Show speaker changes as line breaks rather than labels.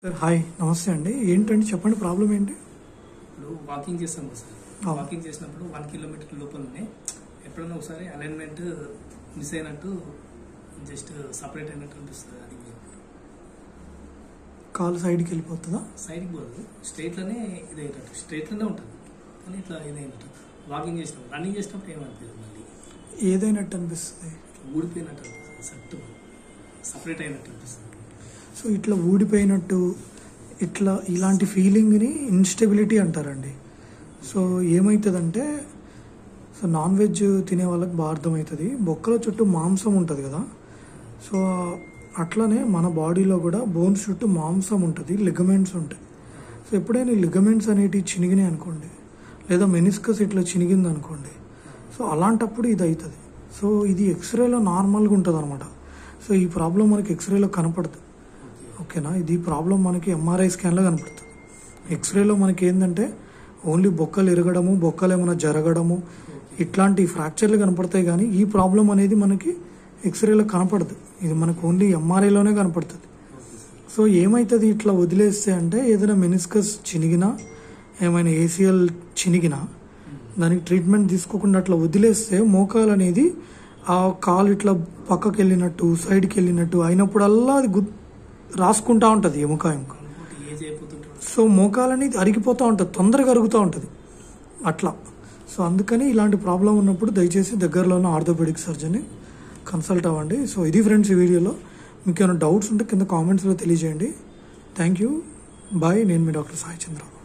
Sir hi నమస్తే అండి ఏంటండి చెప్పండి ప్రాబ్లం ఏంటి
ఇప్పుడు వాకింగ్ చేస్తాం కదా సార్
అవును.
వాకింగ్ చేసినప్పుడు వన్ కిలోమీటర్ లోపలనే ఎప్పుడైనా ఒకసారి అలైన్మెంట్ మిస్ అయినట్టు జస్ట్ సపరేట్ అయినట్టు అనిపిస్తుంది అది
కాలు సైడ్కి వెళ్ళిపోతుందా
సైడ్కి పోదు స్ట్రైట్లోనే ఇది అయినట్టు స్ట్రైట్లోనే ఉంటుంది కానీ ఇట్లా ఇది అయినట్టు వాకింగ్ చేసినప్పుడు రన్నింగ్ చేసినప్పుడు ఏమనిపించదు మళ్ళీ
ఏదైనట్టు అనిపిస్తుంది
ఇట్లా ఊడిపోయినట్టు అనిపిస్తుంది సట్టు సపరేట్ అయినట్టు అనిపిస్తుంది
సో ఇట్లా ఊడిపోయినట్టు ఇట్లా ఇలాంటి ఫీలింగ్ని ఇన్స్టెబిలిటీ అంటారండి సో ఏమవుతుందంటే సో నాన్ వెజ్ తినే వాళ్ళకి బాగా అర్థమవుతుంది బొక్కల చుట్టూ మాంసం ఉంటుంది కదా సో అట్లనే మన బాడీలో కూడా బోన్స్ చుట్టూ మాంసం ఉంటుంది లిగమెంట్స్ ఉంటాయి సో ఎప్పుడైనా లిగమెంట్స్ అనేటివి చినిగినాయి అనుకోండి లేదా మెనిస్కస్ ఇట్లా చినిగింది అనుకోండి సో అలాంటప్పుడు ఇది అవుతుంది సో ఇది ఎక్స్రేలో నార్మల్గా ఉంటుంది అనమాట సో ఈ ప్రాబ్లం మనకి ఎక్స్రేలో కనపడదు ఓకేనా ఇది ప్రాబ్లం మనకి ఎంఆర్ఐ స్కాన్లో కనపడుతుంది ఎక్స్రేలో మనకి ఏంటంటే ఓన్లీ బొక్కలు ఎరగడము బొక్కలు ఏమైనా జరగడము ఇట్లాంటి ఫ్రాక్చర్లు కనపడతాయి కానీ ఈ ప్రాబ్లం అనేది మనకి ఎక్స్రేలో కనపడదు ఇది మనకు ఓన్లీ ఎంఆర్ఐలోనే కనపడుతుంది సో ఏమవుతుంది ఇట్లా వదిలేస్తే అంటే ఏదైనా మెనిస్కస్ చినిగినా ఏమైనా ఏసీఎల్ చినిగినా దానికి ట్రీట్మెంట్ తీసుకోకుండా అట్లా వదిలేస్తే మోకాలు అనేది ఆ కాలు ఇట్లా పక్కకి వెళ్ళినట్టు సైడ్కి వెళ్ళినట్టు అయినప్పుడల్లా అది గు రాసుకుంటా ఉంటుంది ఎముక ఎముక
ఇంకోటి ఏజ్ అయిపోతుంటాడు
సో మోకాలు అనేది అరిగిపోతూ ఉంటుంది తొందరగా అరుగుతూ ఉంటుంది అట్లా సో అందుకని ఇలాంటి ప్రాబ్లం ఉన్నప్పుడు దయచేసి దగ్గరలో ఉన్న ఆర్థోపెడిక్ సర్జన్ని కన్సల్ట్ అవ్వండి సో ఇది ఫ్రెండ్స్ ఈ వీడియోలో మీకు ఏమైనా డౌట్స్ ఉంటే కింద కామెంట్స్లో తెలియజేయండి థ్యాంక్ యూ బాయ్ నేను మీ డాక్టర్ సాయి చంద్ర